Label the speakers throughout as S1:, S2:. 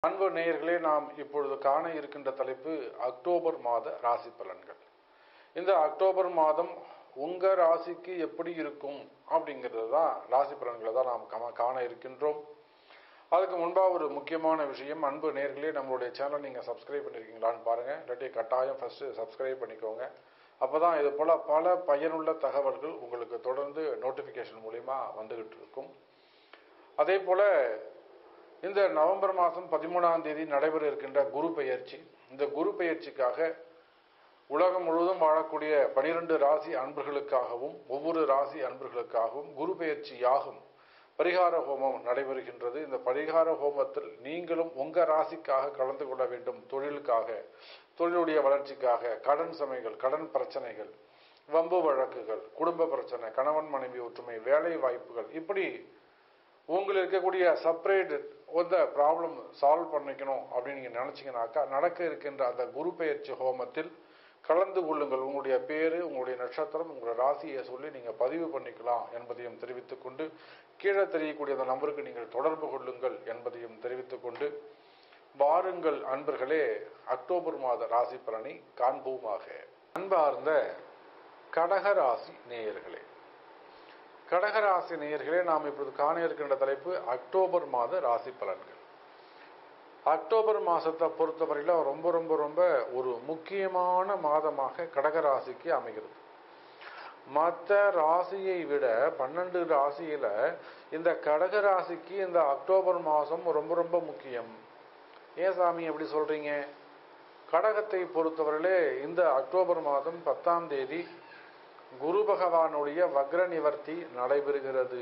S1: அன்பு நேயர்களே நாம் இப்பொழுது காண இருக்கின்ற தலைப்பு அக்டோபர் மாத ராசி பலன்கள் இந்த அக்டோபர் மாதம் உங்க ராசிக்கு எப்படி இருக்கும் அப்படிங்கிறது தான் ராசி பலன்களை தான் நாம் கம- காண இருக்கின்றோம் அதுக்கு முன்பாக ஒரு முக்கியமான விஷயம் அன்பு நேர்களே நம்மளுடைய சேனல் நீங்கள் சப்ஸ்கிரைப் பண்ணியிருக்கீங்களான்னு பாருங்கள் இல்லாட்டி கட்டாயம் ஃபஸ்ட்டு சப்ஸ்கிரைப் பண்ணிக்கோங்க அப்போ தான் இது போல் பல பயனுள்ள தகவல்கள் உங்களுக்கு தொடர்ந்து நோட்டிஃபிகேஷன் மூலிமா வந்துகிட்டு இருக்கும் அதே போல் இந்த நவம்பர் மாதம் பதிமூணாம் தேதி நடைபெற இருக்கின்ற குரு பெயர்ச்சி இந்த குரு பெயர்ச்சிக்காக உலகம் முழுவதும் வாழக்கூடிய பனிரெண்டு ராசி அன்பர்களுக்காகவும் ஒவ்வொரு ராசி அன்பர்களுக்காகவும் குரு பெயர்ச்சி யாகும் பரிகார ஹோமம் நடைபெறுகின்றது இந்த பரிகார ஹோமத்தில் நீங்களும் உங்க ராசிக்காக கலந்து கொள்ள வேண்டும் தொழிலுக்காக தொழிலுடைய வளர்ச்சிக்காக கடன் சுமைகள் கடன் பிரச்சனைகள் வம்பு வழக்குகள் குடும்ப பிரச்சனை கணவன் மனைவி ஒற்றுமை வேலை வாய்ப்புகள் இப்படி உங்களுக்கு இருக்கக்கூடிய செப்பரேட் அந்த ப்ராப்ளம் சால்வ் பண்ணிக்கணும் அப்படின்னு நீங்கள் நினச்சிங்கனாக்கா நடக்க இருக்கின்ற அந்த குரு பெயர்ச்சி ஹோமத்தில் கலந்து கொள்ளுங்கள் உங்களுடைய பேரு உங்களுடைய நட்சத்திரம் உங்களுடைய ராசியை சொல்லி நீங்கள் பதிவு பண்ணிக்கலாம் என்பதையும் தெரிவித்துக் கொண்டு கீழே தெரியக்கூடிய அந்த நம்பருக்கு நீங்கள் தொடர்பு கொள்ளுங்கள் என்பதையும் தெரிவித்துக் கொண்டு வாருங்கள் அன்பர்களே அக்டோபர் மாத ராசி பலனை காண்போமாக அன்பார்ந்த கடக ராசி நேயர்களே கடகராசி நேயர்களே நாம் இப்பொழுது காண இருக்கின்ற தலைப்பு அக்டோபர் மாத ராசி பலன்கள் அக்டோபர் மாசத்தை பொறுத்தவரையில ரொம்ப ரொம்ப ரொம்ப ஒரு முக்கியமான மாதமாக கடகராசிக்கு அமைகிறது மற்ற ராசியை விட பன்னெண்டு ராசியில இந்த கடக ராசிக்கு இந்த அக்டோபர் மாதம் ரொம்ப ரொம்ப முக்கியம் ஏன் சாமி எப்படி சொல்றீங்க கடகத்தை பொறுத்தவரையிலே இந்த அக்டோபர் மாதம் பத்தாம் தேதி குரு பகவானுடைய வக்ர நிவர்த்தி நடைபெறுகிறது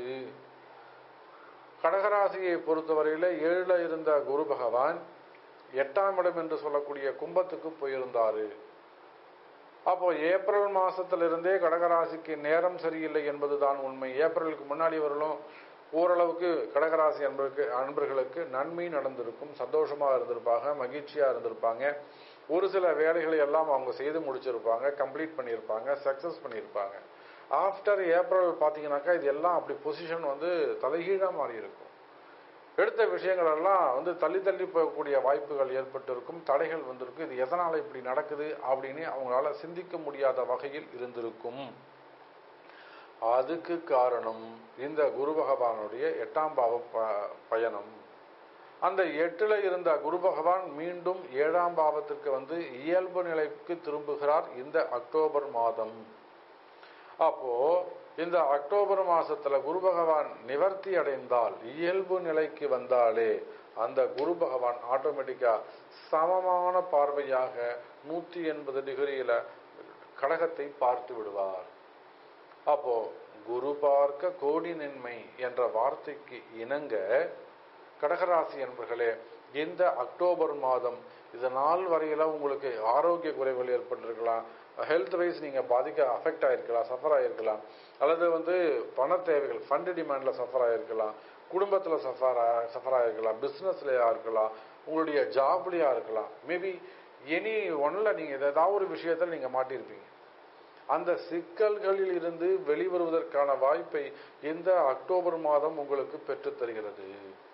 S1: கடகராசியை பொறுத்தவரையில ஏழுல இருந்த குரு பகவான் எட்டாம் இடம் என்று சொல்லக்கூடிய கும்பத்துக்கு போயிருந்தாரு அப்போ ஏப்ரல் மாசத்திலிருந்தே கடகராசிக்கு நேரம் சரியில்லை என்பதுதான் உண்மை ஏப்ரலுக்கு முன்னாடி வரலும் ஓரளவுக்கு கடகராசி அன்பருக்கு அன்பர்களுக்கு நன்மை நடந்திருக்கும் சந்தோஷமா இருந்திருப்பாங்க மகிழ்ச்சியா இருந்திருப்பாங்க ஒரு சில வேலைகளை எல்லாம் அவங்க செய்து முடிச்சிருப்பாங்க கம்ப்ளீட் பண்ணியிருப்பாங்க சக்சஸ் பண்ணியிருப்பாங்க ஆஃப்டர் ஏப்ரல் பார்த்தீங்கன்னாக்கா இது எல்லாம் அப்படி பொசிஷன் வந்து தலைகீழாக மாறி இருக்கும் எடுத்த விஷயங்கள் எல்லாம் வந்து தள்ளி தள்ளி போகக்கூடிய வாய்ப்புகள் ஏற்பட்டிருக்கும் தடைகள் வந்திருக்கும் இது எதனால் இப்படி நடக்குது அப்படின்னு அவங்களால சிந்திக்க முடியாத வகையில் இருந்திருக்கும் அதுக்கு காரணம் இந்த குரு பகவானுடைய எட்டாம் பாவ ப- பயணம் அந்த எட்டுல இருந்த குரு பகவான் மீண்டும் ஏழாம் பாவத்திற்கு வந்து இயல்பு நிலைக்கு திரும்புகிறார் இந்த அக்டோபர் மாதம் அப்போ இந்த அக்டோபர் மாசத்துல குரு பகவான் நிவர்த்தி அடைந்தால் இயல்பு நிலைக்கு வந்தாலே அந்த குரு பகவான் ஆட்டோமேட்டிக்கா சமமான பார்வையாக நூத்தி எண்பது டிகிரியில கடகத்தை பார்த்து விடுவார் அப்போ குரு பார்க்க கோடி நன்மை என்ற வார்த்தைக்கு இணங்க கடகராசி என்பர்களே இந்த அக்டோபர் மாதம் இது நாள் வரையில உங்களுக்கு ஆரோக்கிய குறைவுகள் ஏற்பட்டிருக்கலாம் ஹெல்த் வைஸ் நீங்க பாதிக்க அஃபெக்ட் ஆயிருக்கலாம் சஃபர் ஆயிருக்கலாம் அல்லது வந்து பண தேவைகள் ஃபண்ட் டிமாண்ட்ல சஃபர் ஆயிருக்கலாம் குடும்பத்துல சஃபர் சஃபர் ஆயிருக்கலாம் பிசினஸ்லயா இருக்கலாம் உங்களுடைய ஜாப்லயா இருக்கலாம் மேபி எனி ஒன்ல நீங்க ஏதாவது ஒரு விஷயத்துல நீங்க மாட்டியிருப்பீங்க அந்த சிக்கல்களில் இருந்து வெளிவருவதற்கான வாய்ப்பை இந்த அக்டோபர் மாதம் உங்களுக்கு பெற்றுத் தருகிறது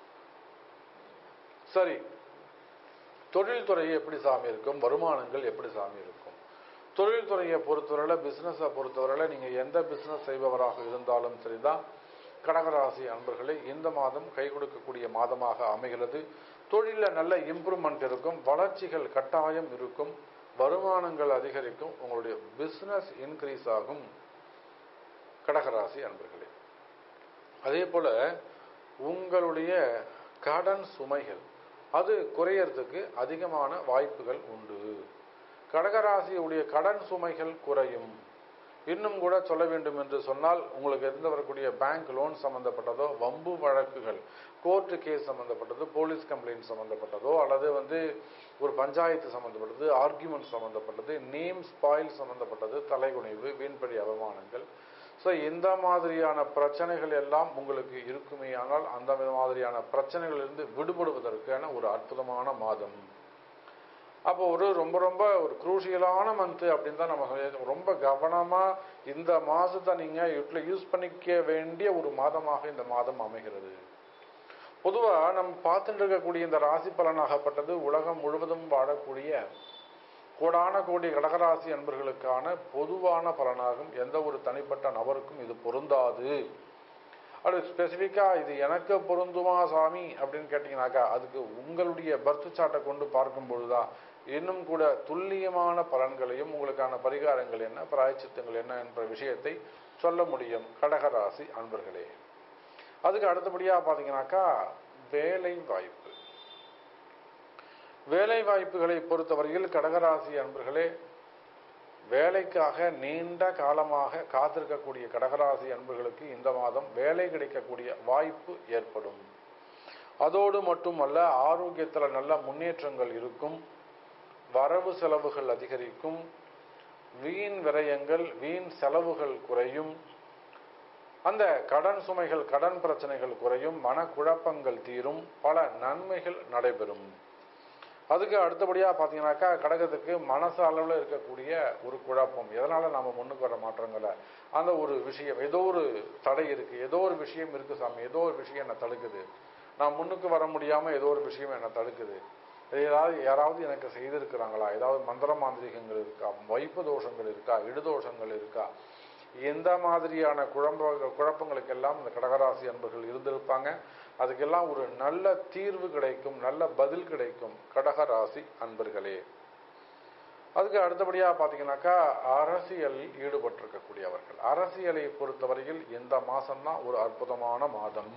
S1: சரி தொழில்துறை எப்படி சாமி இருக்கும் வருமானங்கள் எப்படி சாமி இருக்கும் தொழில்துறையை பொறுத்தவரையில பிசினஸை பொறுத்தவரையில நீங்க எந்த பிசினஸ் செய்பவராக இருந்தாலும் சரிதான் கடகராசி அன்பர்களே இந்த மாதம் கை கொடுக்கக்கூடிய மாதமாக அமைகிறது தொழிலில் நல்ல இம்ப்ரூவ்மெண்ட் இருக்கும் வளர்ச்சிகள் கட்டாயம் இருக்கும் வருமானங்கள் அதிகரிக்கும் உங்களுடைய பிசினஸ் இன்க்ரீஸ் ஆகும் கடகராசி அன்பர்களே அதே போல உங்களுடைய கடன் சுமைகள் அது குறையறதுக்கு அதிகமான வாய்ப்புகள் உண்டு கடகராசியுடைய கடன் சுமைகள் குறையும் இன்னும் கூட சொல்ல வேண்டும் என்று சொன்னால் உங்களுக்கு இருந்து வரக்கூடிய பேங்க் லோன் சம்பந்தப்பட்டதோ வம்பு வழக்குகள் கோர்ட்டு கேஸ் சம்பந்தப்பட்டது போலீஸ் கம்ப்ளைண்ட் சம்பந்தப்பட்டதோ அல்லது வந்து ஒரு பஞ்சாயத்து சம்பந்தப்பட்டது ஆர்கியூமெண்ட் சம்பந்தப்பட்டது நேம் ஸ்பாயில் சம்பந்தப்பட்டது தலைகுனிவு வீண்படி அவமானங்கள் ஸோ இந்த மாதிரியான பிரச்சனைகள் எல்லாம் உங்களுக்கு இருக்குமே ஆனால் அந்த மாதிரியான பிரச்சனைகளிலிருந்து விடுபடுவதற்கான ஒரு அற்புதமான மாதம் அப்போ ஒரு ரொம்ப ரொம்ப ஒரு குரூஷியலான மந்த் அப்படின்னு தான் நம்ம சொல்லி ரொம்ப கவனமா இந்த மாசத்தை நீங்க யூட்டில் யூஸ் பண்ணிக்க வேண்டிய ஒரு மாதமாக இந்த மாதம் அமைகிறது பொதுவாக நம்ம பார்த்துட்டு இருக்கக்கூடிய இந்த ராசி பலனாகப்பட்டது உலகம் முழுவதும் வாழக்கூடிய கோடான கோடி கடகராசி அன்பர்களுக்கான பொதுவான பலனாகும் எந்த ஒரு தனிப்பட்ட நபருக்கும் இது பொருந்தாது அது ஸ்பெசிஃபிக்காக இது எனக்கு பொருந்துமா சாமி அப்படின்னு கேட்டிங்கனாக்கா அதுக்கு உங்களுடைய பர்த் சார்ட்டை கொண்டு பார்க்கும்பொழுது தான் இன்னும் கூட துல்லியமான பலன்களையும் உங்களுக்கான பரிகாரங்கள் என்ன பிராயச்சித்தங்கள் என்ன என்ற விஷயத்தை சொல்ல முடியும் கடகராசி அன்பர்களே அதுக்கு அடுத்தபடியாக பார்த்தீங்கன்னாக்கா வேலை வாய்ப்பு வேலை வாய்ப்புகளை பொறுத்தவரையில் கடகராசி அன்பர்களே வேலைக்காக நீண்ட காலமாக காத்திருக்கக்கூடிய கடகராசி அன்பர்களுக்கு இந்த மாதம் வேலை கிடைக்கக்கூடிய வாய்ப்பு ஏற்படும் அதோடு மட்டுமல்ல ஆரோக்கியத்தில் நல்ல முன்னேற்றங்கள் இருக்கும் வரவு செலவுகள் அதிகரிக்கும் வீண் விரயங்கள் வீண் செலவுகள் குறையும் அந்த கடன் சுமைகள் கடன் பிரச்சனைகள் குறையும் மனக்குழப்பங்கள் தீரும் பல நன்மைகள் நடைபெறும் அதுக்கு அடுத்தபடியாக பார்த்தீங்கன்னாக்கா கடகத்துக்கு மனசு அளவில் இருக்கக்கூடிய ஒரு குழப்பம் எதனால் நம்ம முன்னுக்கு வர மாற்றங்களை அந்த ஒரு விஷயம் ஏதோ ஒரு தடை இருக்குது ஏதோ ஒரு விஷயம் இருக்குது சாமி ஏதோ ஒரு விஷயம் என்னை தடுக்குது நான் முன்னுக்கு வர முடியாமல் ஏதோ ஒரு விஷயம் என்னை தடுக்குது ஏதாவது யாராவது எனக்கு செய்திருக்கிறாங்களா ஏதாவது மந்திர மாந்திரிகங்கள் இருக்கா வைப்பு தோஷங்கள் இருக்கா இடுதோஷங்கள் இருக்கா எந்த மாதிரியான குழம்ப குழப்பங்களுக்கெல்லாம் இந்த கடகராசி அன்பர்கள் இருந்திருப்பாங்க அதுக்கெல்லாம் ஒரு நல்ல தீர்வு கிடைக்கும் நல்ல பதில் கிடைக்கும் கடகராசி அன்பர்களே அதுக்கு அடுத்தபடியாக பார்த்தீங்கன்னாக்கா அரசியலில் ஈடுபட்டிருக்கக்கூடியவர்கள் அரசியலை பொறுத்தவரையில் இந்த மாதம்தான் ஒரு அற்புதமான மாதம்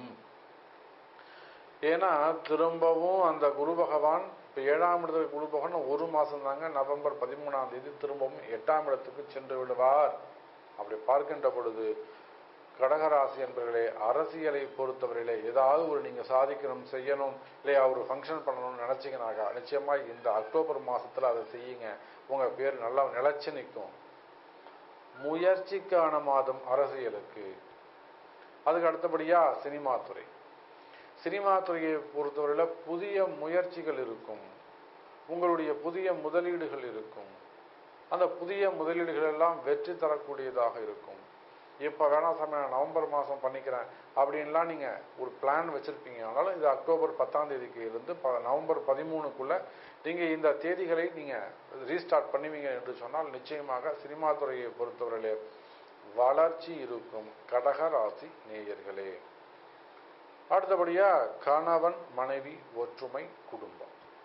S1: ஏன்னா திரும்பவும் அந்த குரு பகவான் இப்போ ஏழாம் இடத்துல குரு பகவான் ஒரு மாதம் தாங்க நவம்பர் பதிமூணாம் தேதி திரும்பவும் எட்டாம் இடத்துக்கு சென்று விடுவார் அப்படி பார்க்கின்ற பொழுது கடகராசி என்பவர்களே அரசியலை பொறுத்தவரையிலே ஏதாவது ஒரு நீங்கள் சாதிக்கணும் செய்யணும் இல்லையா ஒரு ஃபங்க்ஷன் பண்ணணும்னு நினச்சிங்கனாக்கா நிச்சயமாக இந்த அக்டோபர் மாதத்தில் அதை செய்யுங்க உங்கள் பேர் நல்லா நிலச்சி நிற்கும் முயற்சிக்கான மாதம் அரசியலுக்கு அதுக்கு அடுத்தபடியாக சினிமா துறை சினிமா துறையை பொறுத்தவரையில் புதிய முயற்சிகள் இருக்கும் உங்களுடைய புதிய முதலீடுகள் இருக்கும் அந்த புதிய முதலீடுகள் எல்லாம் வெற்றி தரக்கூடியதாக இருக்கும் இப்போ வேணாம் சாமி நான் நவம்பர் மாதம் பண்ணிக்கிறேன் அப்படின்லாம் நீங்கள் ஒரு பிளான் வச்சுருப்பீங்க ஆனாலும் இது அக்டோபர் பத்தாம் தேதிக்கு இருந்து ப நவம்பர் பதிமூணுக்குள்ளே நீங்கள் இந்த தேதிகளை நீங்கள் ரீஸ்டார்ட் பண்ணுவீங்க என்று சொன்னால் நிச்சயமாக சினிமா துறையை பொறுத்தவரையிலே வளர்ச்சி இருக்கும் கடக ராசி நேயர்களே அடுத்தபடியாக கணவன் மனைவி ஒற்றுமை குடும்பம்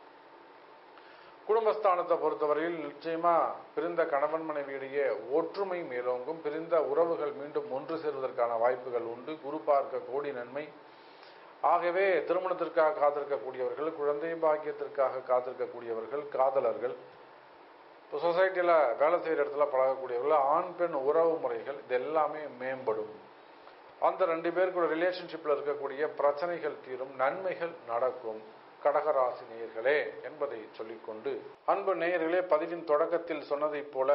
S1: குடும்பஸ்தானத்தை பொறுத்தவரையில் நிச்சயமா பிரிந்த கணவன் மனைவியிடையே ஒற்றுமை மேலோங்கும் பிரிந்த உறவுகள் மீண்டும் ஒன்று சேர்வதற்கான வாய்ப்புகள் உண்டு குரு பார்க்க கோடி நன்மை ஆகவே திருமணத்திற்காக காத்திருக்கக்கூடியவர்கள் குழந்தை பாக்கியத்திற்காக காத்திருக்கக்கூடியவர்கள் காதலர்கள் இப்போ சொசைட்டியில் வேலை செய்கிற இடத்துல பழகக்கூடியவர்கள் ஆண் பெண் உறவு முறைகள் இது எல்லாமே மேம்படும் அந்த ரெண்டு பேருக்குள்ள ரிலேஷன்ஷிப்பில் இருக்கக்கூடிய பிரச்சனைகள் தீரும் நன்மைகள் நடக்கும் கடகராசி நேயர்களே என்பதை சொல்லிக்கொண்டு அன்பு நேயர்களே பதிவின் தொடக்கத்தில் சொன்னதைப் போல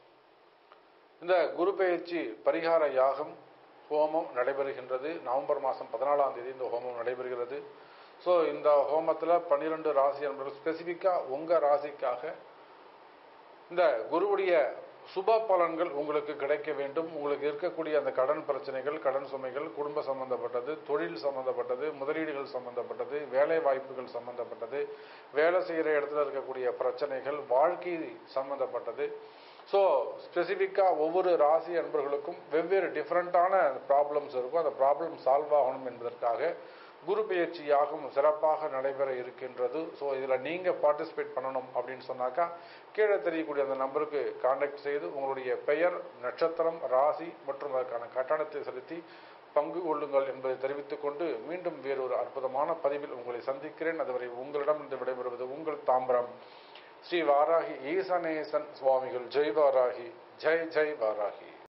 S1: இந்த குரு பெயர்ச்சி பரிகார யாகம் ஹோமம் நடைபெறுகின்றது நவம்பர் மாதம் பதினாலாம் தேதி இந்த ஹோமம் நடைபெறுகிறது ஸோ இந்த ஹோமத்தில் பன்னிரெண்டு ராசி என்பது ஸ்பெசிஃபிக்காக உங்கள் ராசிக்காக இந்த குருவுடைய சுப பலன்கள் உங்களுக்கு கிடைக்க வேண்டும் உங்களுக்கு இருக்கக்கூடிய அந்த கடன் பிரச்சனைகள் கடன் சுமைகள் குடும்ப சம்பந்தப்பட்டது தொழில் சம்பந்தப்பட்டது முதலீடுகள் சம்பந்தப்பட்டது வேலை வாய்ப்புகள் சம்பந்தப்பட்டது வேலை செய்கிற இடத்துல இருக்கக்கூடிய பிரச்சனைகள் வாழ்க்கை சம்பந்தப்பட்டது ஸோ ஸ்பெசிஃபிக்காக ஒவ்வொரு ராசி அன்பர்களுக்கும் வெவ்வேறு டிஃப்ரெண்ட்டான ப்ராப்ளம்ஸ் இருக்கும் அந்த ப்ராப்ளம் சால்வ் ஆகணும் என்பதற்காக குரு பயிற்சி யாகம் சிறப்பாக நடைபெற இருக்கின்றது ஸோ இதில் நீங்கள் பார்ட்டிசிபேட் பண்ணணும் அப்படின்னு சொன்னாக்கா கீழே தெரியக்கூடிய அந்த நம்பருக்கு காண்டாக்ட் செய்து உங்களுடைய பெயர் நட்சத்திரம் ராசி மற்றும் அதற்கான கட்டணத்தை செலுத்தி பங்கு கொள்ளுங்கள் என்பதை தெரிவித்துக் கொண்டு மீண்டும் வேறொரு அற்புதமான பதிவில் உங்களை சந்திக்கிறேன் அதுவரை உங்களிடமிருந்து விடைபெறுவது உங்கள் தாம்பரம் ஸ்ரீ வாராகி ஈசனேசன் சுவாமிகள் ஜெய் வாராகி ஜெய் ஜெய் வாராகி